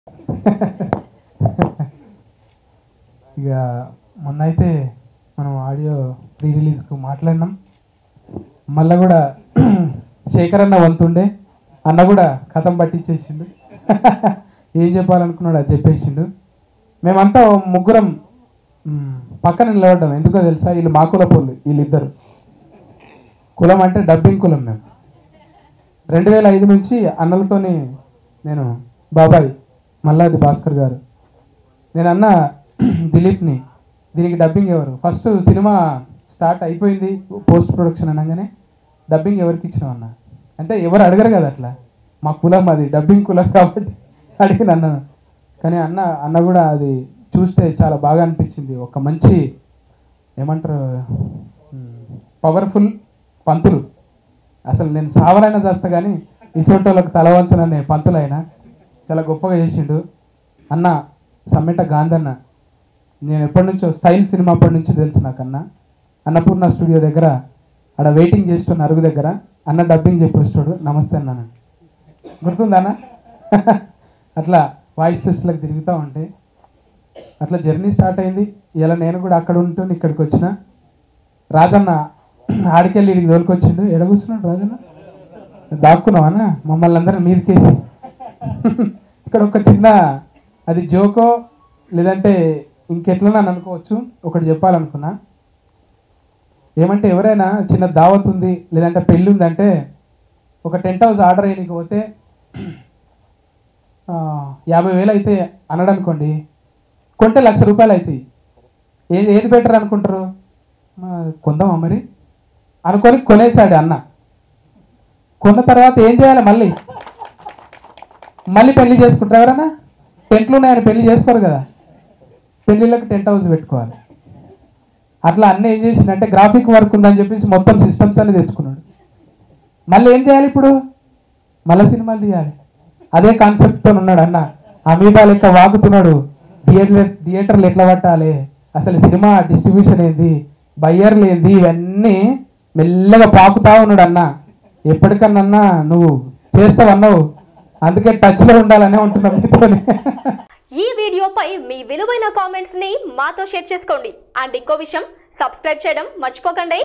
ఇక మొన్న అయితే మనం ఆడియో ప్రీ రిలీజ్కు మాట్లాడినాం మళ్ళా కూడా శేఖర్ అన్న వంతుండే అన్న కూడా కథం పట్టించేసిండు ఏం చెప్పాలనుకున్నాడు అది చెప్పేసిండు మేమంతా ఓ ముగ్గురం మ్, పక్కన నిలబడ్డాం ఎందుకో తెలుసా వీళ్ళు మా కులపోళ్ళు వీళ్ళిద్దరు కులం అంటే డబ్బింగ్ కులం మేము రెండు వేల ఐదు నుంచి అన్నలతోని నేను బాబాయ్ మల్లాది భాస్కర్ గారు నేను అన్న దిలీప్ని దీనికి డబ్బింగ్ ఎవరు ఫస్ట్ సినిమా స్టార్ట్ అయిపోయింది పోస్ట్ ప్రొడక్షన్ అనగానే డబ్బింగ్ ఎవరికి ఇచ్చినావు అన్న అంటే ఎవరు అడగరు కదా అట్లా మా కులం అది డబ్బింగ్ కులం కాబట్టి అడిగిన అన్న కానీ అన్న అన్న కూడా అది చూస్తే చాలా బాగా అనిపించింది ఒక మంచి ఏమంటారు పవర్ఫుల్ పంతులు అసలు నేను సావలైనా చేస్తా కానీ ఇసోటోళ్ళకి తల వంచననే పంతులైనా చాలా గొప్పగా చేసిండు అన్న సమ్మెట గాంధన్న నేను ఎప్పటి నుంచో స్టైల్ సినిమా అప్పటి నుంచి తెలుసు నాకు అన్న అన్నపూర్ణ స్టూడియో దగ్గర ఆడ వెయిటింగ్ చేస్తున్న అరుగు దగ్గర అన్న డబ్బింగ్ చెప్పేస్తాడు నమస్తే అన్న గుర్తుందా అన్న అట్లా వాయిస్ టెస్ట్లకు తిరుగుతూ ఉంటే అట్లా జర్నీ స్టార్ట్ అయింది ఇలా నేను కూడా అక్కడ ఉంటూ ఇక్కడికి వచ్చిన రాజన్న ఆడికెళ్ళి ఇడికి తోలుకొచ్చిండు ఎడ కూర్చున్నాడు రాజన్న దాక్కున్నావా మమ్మల్ని అందరం మీదకేసి ఇక్కడ ఒక చిన్న అది జోకో లేదంటే ఇంకెట్లా నన్ను అనుకోవచ్చు ఒకటి చెప్పాలనుకున్నా ఏమంటే ఎవరైనా చిన్న దావత్ ఉంది లేదంటే పెళ్ళి ఉందంటే ఒక టెంట్ హౌస్ ఆర్డర్ అయ్యడానికి పోతే ఆ, యాభై వేలు అయితే అన్నాడు అనుకోండి కొంటే లక్ష రూపాయలు అవుతాయి ఏది ఏది బెటర్ అనుకుంటారు ఆ, కొందామా మరి అనుకొని కొనేసాడు అన్న కొన్న తర్వాత ఏం చేయాలి మళ్ళీ మళ్ళీ పెళ్లి చేసుకుంటారు ఎవరన్నా టెంట్లు ఉన్నాయని పెళ్లి చేసుకోరు కదా పెళ్లిళ్ళకి టెంట్ హౌస్ పెట్టుకోవాలి అట్లా అన్న ఏం చేసిండంటే గ్రాఫిక్ వర్క్ ఉందని చెప్పేసి మొత్తం సిస్టమ్స్ అన్ని తెచ్చుకున్నాడు మళ్ళీ ఏం చేయాలి ఇప్పుడు మళ్ళీ సినిమాలు తీయాలి అదే కాన్సెప్ట్తో ఉన్నాడు అన్న అమీబా లెక్క వాగుతున్నాడు థియేటర్ థియేటర్లు ఎట్లా పట్టాలి అసలు సినిమా డిస్ట్రిబ్యూషన్ ఏంది బయ్యర్లు ఏంది ఇవన్నీ మెల్లగా పాకుతా ఉన్నాడు అన్న ఎప్పటికన్నా నువ్వు చేస్తావన్నావు అందుకే టచ్లో ఉండాలనే ఉంటున్నాం మీతోనే ఈ వీడియోపై మీ విలువైన కామెంట్స్ ని మాతో షేర్ చేసుకోండి అండ్ ఇంకో విషయం సబ్స్క్రైబ్ చేయడం మర్చిపోకండి